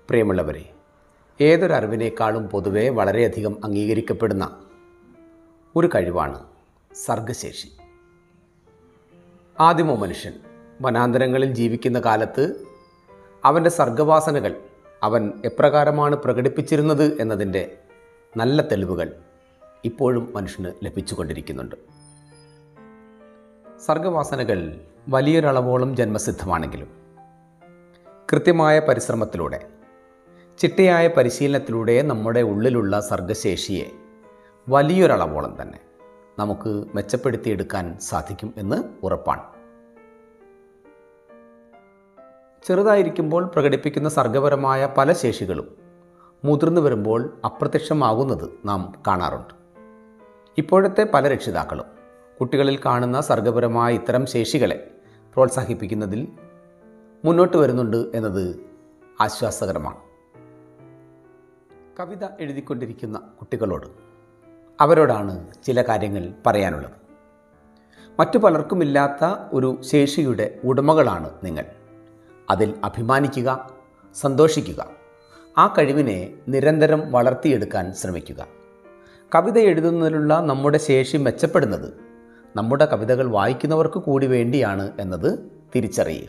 പ്രിയമുള്ളവരെ ഏതൊരറിവിനേക്കാളും പൊതുവെ വളരെയധികം അംഗീകരിക്കപ്പെടുന്ന ഒരു കഴിവാണ് സർഗശേഷി ആദിമ മനുഷ്യൻ വനാന്തരങ്ങളിൽ ജീവിക്കുന്ന കാലത്ത് അവൻ്റെ സർഗവാസനകൾ അവൻ എപ്രകാരമാണ് പ്രകടിപ്പിച്ചിരുന്നത് എന്നതിൻ്റെ നല്ല തെളിവുകൾ ഇപ്പോഴും മനുഷ്യന് ലഭിച്ചുകൊണ്ടിരിക്കുന്നുണ്ട് സർഗവാസനകൾ വലിയൊരളവോളം ജന്മസിദ്ധമാണെങ്കിലും കൃത്യമായ പരിശ്രമത്തിലൂടെ ചിട്ടയായ പരിശീലനത്തിലൂടെ നമ്മുടെ ഉള്ളിലുള്ള സർഗശേഷിയെ വലിയൊരളവോളം തന്നെ നമുക്ക് മെച്ചപ്പെടുത്തിയെടുക്കാൻ സാധിക്കും എന്ന് ഉറപ്പാണ് ചെറുതായിരിക്കുമ്പോൾ പ്രകടിപ്പിക്കുന്ന സർഗപരമായ പല ശേഷികളും മുതിർന്നു വരുമ്പോൾ അപ്രത്യക്ഷമാകുന്നത് നാം കാണാറുണ്ട് ഇപ്പോഴത്തെ പല രക്ഷിതാക്കളും കുട്ടികളിൽ കാണുന്ന സർഗപരമായ ഇത്തരം ശേഷികളെ പ്രോത്സാഹിപ്പിക്കുന്നതിൽ മുന്നോട്ട് വരുന്നുണ്ട് എന്നത് ആശ്വാസകരമാണ് കവിത എഴുതിക്കൊണ്ടിരിക്കുന്ന കുട്ടികളോട് അവരോടാണ് ചില കാര്യങ്ങൾ പറയാനുള്ളത് മറ്റു പലർക്കുമില്ലാത്ത ഒരു ശേഷിയുടെ ഉടമകളാണ് നിങ്ങൾ അതിൽ അഭിമാനിക്കുക സന്തോഷിക്കുക ആ കഴിവിനെ നിരന്തരം വളർത്തിയെടുക്കാൻ ശ്രമിക്കുക കവിത എഴുതുന്നതിലുള്ള നമ്മുടെ ശേഷി മെച്ചപ്പെടുന്നത് നമ്മുടെ കവിതകൾ വായിക്കുന്നവർക്ക് കൂടി വേണ്ടിയാണ് എന്നത് തിരിച്ചറിയുക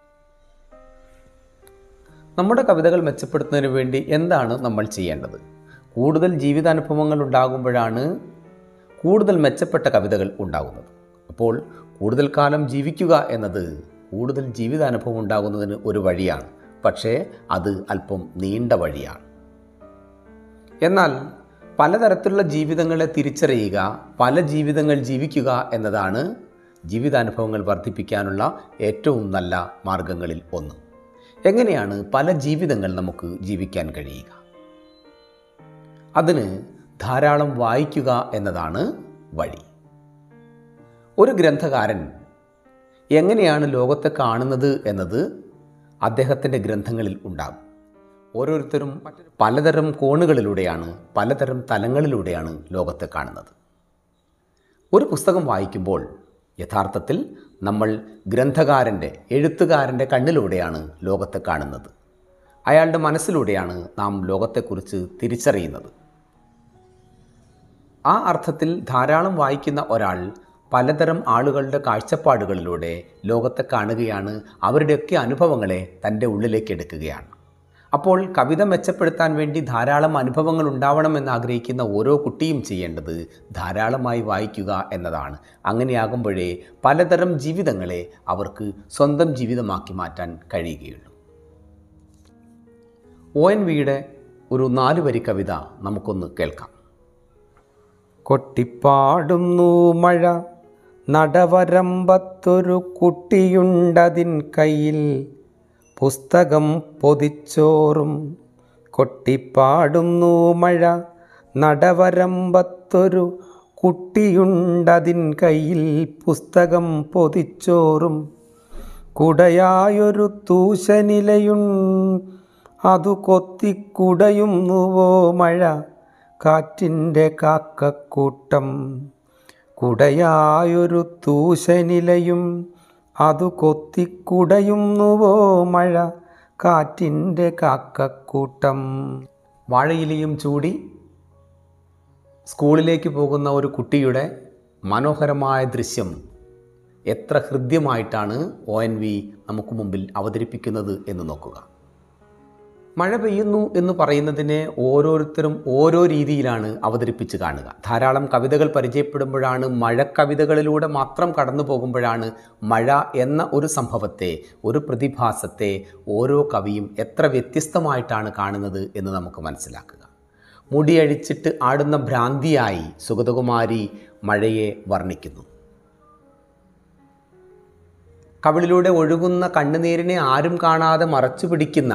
നമ്മുടെ കവിതകൾ മെച്ചപ്പെടുത്തുന്നതിന് വേണ്ടി എന്താണ് നമ്മൾ ചെയ്യേണ്ടത് കൂടുതൽ ജീവിതാനുഭവങ്ങൾ ഉണ്ടാകുമ്പോഴാണ് കൂടുതൽ മെച്ചപ്പെട്ട കവിതകൾ ഉണ്ടാകുന്നത് അപ്പോൾ കൂടുതൽ കാലം ജീവിക്കുക എന്നത് കൂടുതൽ ജീവിതാനുഭവം ഉണ്ടാകുന്നതിന് ഒരു വഴിയാണ് പക്ഷേ അത് അല്പം നീണ്ട വഴിയാണ് എന്നാൽ പലതരത്തിലുള്ള ജീവിതങ്ങളെ തിരിച്ചറിയുക പല ജീവിതങ്ങൾ ജീവിക്കുക എന്നതാണ് ജീവിതാനുഭവങ്ങൾ വർദ്ധിപ്പിക്കാനുള്ള ഏറ്റവും നല്ല മാർഗങ്ങളിൽ ഒന്ന് എങ്ങനെയാണ് പല ജീവിതങ്ങൾ നമുക്ക് ജീവിക്കാൻ കഴിയുക അതിന് ധാരാളം വായിക്കുക എന്നതാണ് വഴി ഒരു ഗ്രന്ഥകാരൻ എങ്ങനെയാണ് ലോകത്തെ കാണുന്നത് എന്നത് അദ്ദേഹത്തിൻ്റെ ഗ്രന്ഥങ്ങളിൽ ഉണ്ടാകും ഓരോരുത്തരും പലതരം കോണുകളിലൂടെയാണ് പലതരം തലങ്ങളിലൂടെയാണ് ലോകത്തെ കാണുന്നത് ഒരു പുസ്തകം വായിക്കുമ്പോൾ യഥാർത്ഥത്തിൽ നമ്മൾ ഗ്രന്ഥകാരൻ്റെ എഴുത്തുകാരൻ്റെ കണ്ണിലൂടെയാണ് ലോകത്തെ കാണുന്നത് അയാളുടെ മനസ്സിലൂടെയാണ് നാം ലോകത്തെക്കുറിച്ച് തിരിച്ചറിയുന്നത് ആ അർത്ഥത്തിൽ ധാരാളം വായിക്കുന്ന ഒരാൾ പലതരം ആളുകളുടെ കാഴ്ചപ്പാടുകളിലൂടെ ലോകത്തെ കാണുകയാണ് അവരുടെയൊക്കെ അനുഭവങ്ങളെ തൻ്റെ ഉള്ളിലേക്ക് എടുക്കുകയാണ് അപ്പോൾ കവിത മെച്ചപ്പെടുത്താൻ വേണ്ടി ധാരാളം അനുഭവങ്ങൾ ഉണ്ടാവണമെന്ന് ആഗ്രഹിക്കുന്ന ഓരോ കുട്ടിയും ചെയ്യേണ്ടത് ധാരാളമായി വായിക്കുക എന്നതാണ് അങ്ങനെയാകുമ്പോഴേ പലതരം ജീവിതങ്ങളെ അവർക്ക് സ്വന്തം ജീവിതമാക്കി മാറ്റാൻ കഴിയുകയുള്ളൂ ഒ എൻ വിയുടെ ഒരു നാല് വരി കവിത നമുക്കൊന്ന് കേൾക്കാം കൊട്ടിപ്പാടുന്നു മഴ നടവരമ്പത്തൊരു കുട്ടിയുണ്ടതിൻ കയ്യിൽ പുസ്തകം പൊതിച്ചോറും കൊട്ടിപ്പാടുന്നു മഴ നടവരമ്പത്തൊരു കുട്ടിയുണ്ടതിൻ കയ്യിൽ പുസ്തകം പൊതിച്ചോറും കുടയായൊരു തൂശനിലയുൺ അതു കൊത്തിക്കുടയുന്നുവോ മഴ കാറ്റിൻ്റെ കാക്കക്കൂട്ടം കുടയായൊരു തൂശനിലയും അതു കൊത്തിക്കുടയുന്നുവോ മഴ കാറ്റിൻ്റെ കാക്കക്കൂട്ടം വാഴയിലയും ചൂടി സ്കൂളിലേക്ക് പോകുന്ന ഒരു കുട്ടിയുടെ മനോഹരമായ ദൃശ്യം എത്ര ഹൃദ്യമായിട്ടാണ് ഒ എൻ വി നമുക്ക് മുമ്പിൽ അവതരിപ്പിക്കുന്നത് എന്ന് നോക്കുക മഴ പെയ്യുന്നു എന്ന് പറയുന്നതിനെ ഓരോരുത്തരും ഓരോ രീതിയിലാണ് അവതരിപ്പിച്ച് കാണുക ധാരാളം കവിതകൾ പരിചയപ്പെടുമ്പോഴാണ് മഴക്കവിതകളിലൂടെ മാത്രം കടന്നു പോകുമ്പോഴാണ് മഴ എന്ന ഒരു സംഭവത്തെ ഒരു പ്രതിഭാസത്തെ ഓരോ കവിയും എത്ര വ്യത്യസ്തമായിട്ടാണ് കാണുന്നത് എന്ന് നമുക്ക് മനസ്സിലാക്കുക മുടിയഴിച്ചിട്ട് ആടുന്ന ഭ്രാന്തിയായി സുഗതകുമാരി മഴയെ വർണ്ണിക്കുന്നു കവിളിലൂടെ ഒഴുകുന്ന കണ്ണുനീരിനെ ആരും കാണാതെ മറച്ചു പിടിക്കുന്ന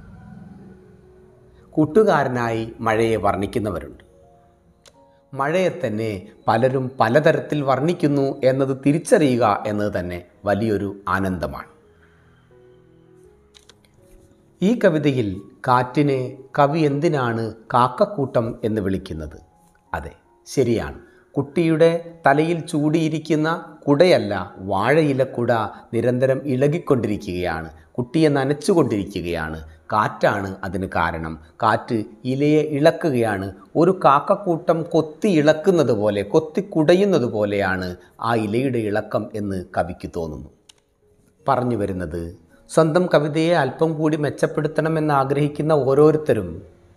കൂട്ടുകാരനായി മഴയെ വർണ്ണിക്കുന്നവരുണ്ട് മഴയെ തന്നെ പലരും പലതരത്തിൽ വർണ്ണിക്കുന്നു എന്നത് തിരിച്ചറിയുക എന്നത് തന്നെ വലിയൊരു ആനന്ദമാണ് ഈ കവിതയിൽ കാറ്റിനെ കവി എന്തിനാണ് കാക്കക്കൂട്ടം എന്ന് വിളിക്കുന്നത് അതെ ശരിയാണ് കുട്ടിയുടെ തലയിൽ ചൂടിയിരിക്കുന്ന കുടയല്ല വാഴയിലക്കുട നിരന്തരം ഇളകിക്കൊണ്ടിരിക്കുകയാണ് കുട്ടിയെ നനച്ചുകൊണ്ടിരിക്കുകയാണ് കാറ്റാണ് അതിന് കാരണം കാറ്റ് ഇലയെ ഇളക്കുകയാണ് ഒരു കാക്കക്കൂട്ടം കൊത്തി ഇളക്കുന്നത് പോലെ കൊത്തി കുടയുന്നത് പോലെയാണ് ആ ഇലയുടെ ഇളക്കം എന്ന് കവിക്ക് തോന്നുന്നു പറഞ്ഞു വരുന്നത് സ്വന്തം കവിതയെ അല്പം കൂടി മെച്ചപ്പെടുത്തണമെന്ന് ആഗ്രഹിക്കുന്ന ഓരോരുത്തരും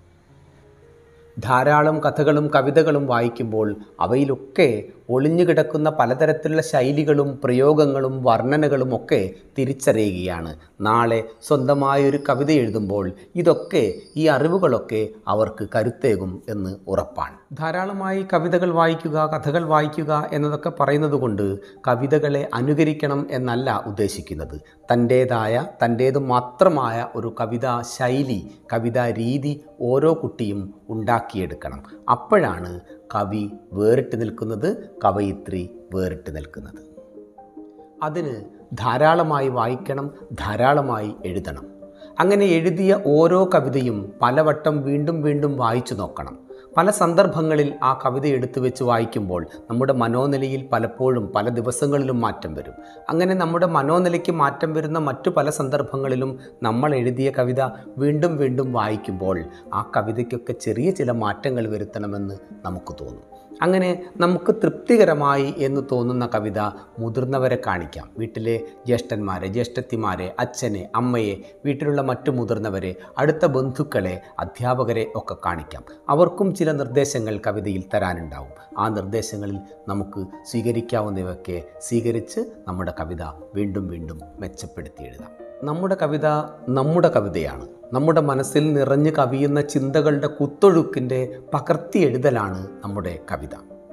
ധാരാളം കഥകളും കവിതകളും വായിക്കുമ്പോൾ അവയിലൊക്കെ ഒളിഞ്ഞു കിടക്കുന്ന പലതരത്തിലുള്ള ശൈലികളും പ്രയോഗങ്ങളും വർണ്ണനകളും ഒക്കെ തിരിച്ചറിയുകയാണ് നാളെ സ്വന്തമായൊരു കവിത എഴുതുമ്പോൾ ഇതൊക്കെ ഈ അറിവുകളൊക്കെ അവർക്ക് കരുത്തേകും എന്ന് ഉറപ്പാണ് ധാരാളമായി കവിതകൾ വായിക്കുക കഥകൾ വായിക്കുക എന്നതൊക്കെ പറയുന്നത് കൊണ്ട് കവിതകളെ അനുകരിക്കണം എന്നല്ല ഉദ്ദേശിക്കുന്നത് തൻ്റേതായ തൻ്റേത് മാത്രമായ ഒരു കവിതാ ശൈലി കവിതാ രീതി ഓരോ കുട്ടിയും ഉണ്ടാക്കിയെടുക്കണം അപ്പോഴാണ് കവി വേറിട്ട് നിൽക്കുന്നത് കവയിത്രി വേറിട്ട് നിൽക്കുന്നത് അതിന് ധാരാളമായി വായിക്കണം ധാരാളമായി എഴുതണം അങ്ങനെ എഴുതിയ ഓരോ കവിതയും പലവട്ടം വീണ്ടും വീണ്ടും വായിച്ചു നോക്കണം പല സന്ദർഭങ്ങളിൽ ആ കവിത എടുത്തു വെച്ച് വായിക്കുമ്പോൾ നമ്മുടെ മനോനിലയിൽ പലപ്പോഴും പല ദിവസങ്ങളിലും മാറ്റം വരും അങ്ങനെ നമ്മുടെ മനോനിലയ്ക്ക് മാറ്റം വരുന്ന മറ്റു പല സന്ദർഭങ്ങളിലും നമ്മൾ എഴുതിയ കവിത വീണ്ടും വീണ്ടും വായിക്കുമ്പോൾ ആ കവിതയ്ക്കൊക്കെ ചെറിയ ചില മാറ്റങ്ങൾ വരുത്തണമെന്ന് നമുക്ക് തോന്നും അങ്ങനെ നമുക്ക് തൃപ്തികരമായി എന്ന് തോന്നുന്ന കവിത മുതിർന്നവരെ കാണിക്കാം വീട്ടിലെ ജ്യേഷ്ഠന്മാരെ ജ്യേഷ്ഠത്തിമാരെ അച്ഛനെ അമ്മയെ വീട്ടിലുള്ള മറ്റു മുതിർന്നവരെ അടുത്ത ബന്ധുക്കളെ അധ്യാപകരെ ഒക്കെ കാണിക്കാം അവർക്കും ചില നിർദ്ദേശങ്ങൾ കവിതയിൽ തരാനുണ്ടാവും ആ നിർദ്ദേശങ്ങളിൽ നമുക്ക് സ്വീകരിക്കാവുന്നവയൊക്കെ സ്വീകരിച്ച് നമ്മുടെ കവിത വീണ്ടും വീണ്ടും മെച്ചപ്പെടുത്തി എഴുതാം നമ്മുടെ കവിത നമ്മുടെ കവിതയാണ് നമ്മുടെ മനസ്സിൽ നിറഞ്ഞു കവിയുന്ന ചിന്തകളുടെ കുത്തൊഴുക്കിൻ്റെ പകർത്തി എഴുതലാണ് നമ്മുടെ കവിത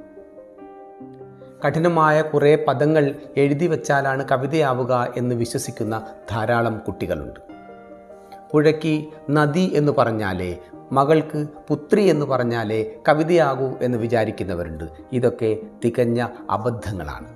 കഠിനമായ കുറേ പദങ്ങൾ എഴുതി വച്ചാലാണ് കവിതയാവുക എന്ന് വിശ്വസിക്കുന്ന ധാരാളം കുട്ടികളുണ്ട് പുഴയ്ക്ക് നദി എന്ന് പറഞ്ഞാലേ മകൾക്ക് പുത്രി എന്ന് പറഞ്ഞാലേ കവിതയാകൂ എന്ന് വിചാരിക്കുന്നവരുണ്ട് ഇതൊക്കെ തികഞ്ഞ അബദ്ധങ്ങളാണ്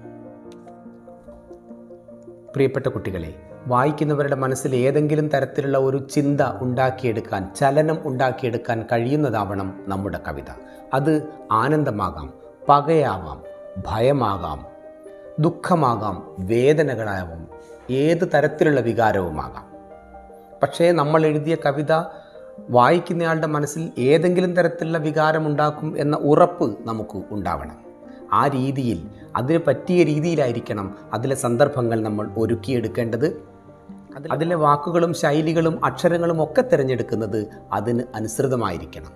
പ്രിയപ്പെട്ട കുട്ടികളെ വായിക്കുന്നവരുടെ മനസ്സിൽ ഏതെങ്കിലും തരത്തിലുള്ള ഒരു ചിന്ത ഉണ്ടാക്കിയെടുക്കാൻ ചലനം ഉണ്ടാക്കിയെടുക്കാൻ കഴിയുന്നതാവണം നമ്മുടെ കവിത അത് ആനന്ദമാകാം പകയാവാം ഭയമാകാം ദുഃഖമാകാം വേദനകളാവാം ഏത് തരത്തിലുള്ള വികാരവുമാകാം പക്ഷേ നമ്മൾ എഴുതിയ കവിത വായിക്കുന്നയാളുടെ മനസ്സിൽ ഏതെങ്കിലും തരത്തിലുള്ള വികാരമുണ്ടാക്കും എന്ന ഉറപ്പ് നമുക്ക് ഉണ്ടാവണം ആ രീതിയിൽ അതിന് പറ്റിയ രീതിയിലായിരിക്കണം അതിലെ സന്ദർഭങ്ങൾ നമ്മൾ ഒരുക്കിയെടുക്കേണ്ടത് അതിലെ വാക്കുകളും ശൈലികളും അക്ഷരങ്ങളും ഒക്കെ തിരഞ്ഞെടുക്കുന്നത് അതിന് അനുസൃതമായിരിക്കണം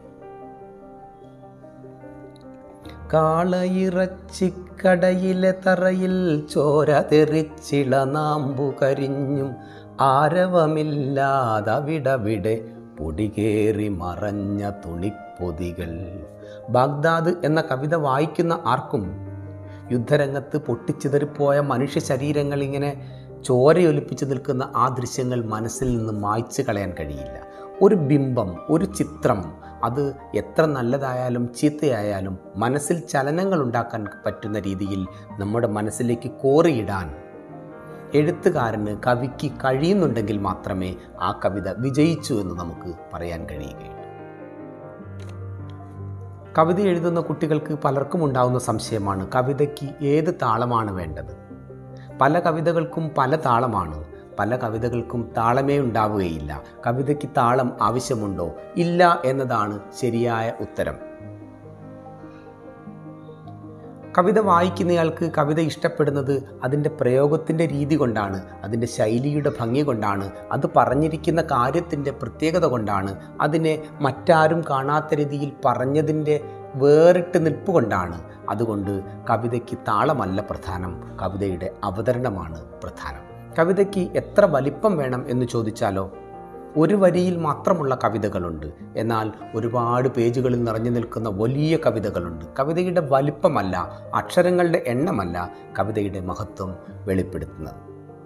കാളയിറച്ചിക്കടയിലെ തറയിൽ ചോര തെറിച്ചിള നാമ്പു കരിഞ്ഞും ആരവമില്ലാതവിടവിടെ പൊടികേറി മറഞ്ഞ തുണിപ്പൊതികൾ ബാഗ്ദാദ് എന്ന കവിത വായിക്കുന്ന ആർക്കും യുദ്ധരംഗത്ത് പൊട്ടിച്ചിതറിപ്പോയ മനുഷ്യ ശരീരങ്ങൾ ഇങ്ങനെ ചോരയൊലിപ്പിച്ച് നിൽക്കുന്ന ആ ദൃശ്യങ്ങൾ മനസ്സിൽ നിന്ന് മായ്ച്ചു കളയാൻ കഴിയില്ല ഒരു ബിംബം ഒരു ചിത്രം അത് എത്ര നല്ലതായാലും ചീത്തയായാലും മനസ്സിൽ ചലനങ്ങൾ ഉണ്ടാക്കാൻ പറ്റുന്ന രീതിയിൽ നമ്മുടെ മനസ്സിലേക്ക് കോറിയിടാൻ എഴുത്തുകാരന് കവിക്ക് കഴിയുന്നുണ്ടെങ്കിൽ മാത്രമേ ആ കവിത വിജയിച്ചു എന്ന് നമുക്ക് പറയാൻ കഴിയുകയുള്ളൂ കവിത എഴുതുന്ന കുട്ടികൾക്ക് പലർക്കും ഉണ്ടാകുന്ന സംശയമാണ് കവിതയ്ക്ക് ഏത് താളമാണ് വേണ്ടത് പല കവിതകൾക്കും പല താളമാണ് പല കവിതകൾക്കും താളമേ ഉണ്ടാവുകയില്ല കവിതയ്ക്ക് താളം ആവശ്യമുണ്ടോ ഇല്ല എന്നതാണ് ശരിയായ ഉത്തരം കവിത വായിക്കുന്നയാൾക്ക് കവിത ഇഷ്ടപ്പെടുന്നത് അതിൻ്റെ പ്രയോഗത്തിൻ്റെ രീതി കൊണ്ടാണ് അതിൻ്റെ ശൈലിയുടെ ഭംഗി കൊണ്ടാണ് അത് പറഞ്ഞിരിക്കുന്ന കാര്യത്തിൻ്റെ പ്രത്യേകത കൊണ്ടാണ് അതിനെ മറ്റാരും കാണാത്ത രീതിയിൽ പറഞ്ഞതിൻ്റെ വേറിട്ട് നിൽപ്പ് കൊണ്ടാണ് അതുകൊണ്ട് കവിതയ്ക്ക് താളമല്ല പ്രധാനം കവിതയുടെ അവതരണമാണ് പ്രധാനം കവിതയ്ക്ക് എത്ര വലിപ്പം വേണം എന്ന് ചോദിച്ചാലോ ഒരു വരിയിൽ മാത്രമുള്ള കവിതകളുണ്ട് എന്നാൽ ഒരുപാട് പേജുകളിൽ നിറഞ്ഞു നിൽക്കുന്ന വലിയ കവിതകളുണ്ട് കവിതയുടെ വലിപ്പമല്ല അക്ഷരങ്ങളുടെ എണ്ണമല്ല കവിതയുടെ മഹത്വം വെളിപ്പെടുത്തുന്നത്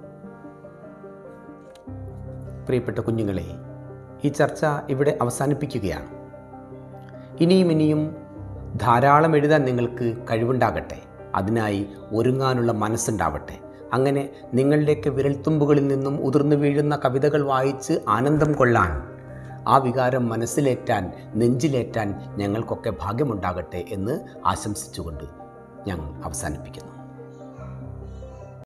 പ്രിയപ്പെട്ട കുഞ്ഞുങ്ങളെ ഈ ചർച്ച ഇവിടെ അവസാനിപ്പിക്കുകയാണ് ഇനിയും ഇനിയും ധാരാളം എഴുതാൻ നിങ്ങൾക്ക് കഴിവുണ്ടാകട്ടെ അതിനായി ഒരുങ്ങാനുള്ള മനസ്സുണ്ടാവട്ടെ അങ്ങനെ നിങ്ങളുടെയൊക്കെ വിരൽത്തുമ്പുകളിൽ നിന്നും ഉതിർന്നു വീഴുന്ന കവിതകൾ വായിച്ച് ആനന്ദം കൊള്ളാൻ ആ വികാരം മനസ്സിലേറ്റാൻ നെഞ്ചിലേറ്റാൻ ഞങ്ങൾക്കൊക്കെ ഭാഗ്യമുണ്ടാകട്ടെ എന്ന് ആശംസിച്ചുകൊണ്ട് ഞാൻ അവസാനിപ്പിക്കുന്നു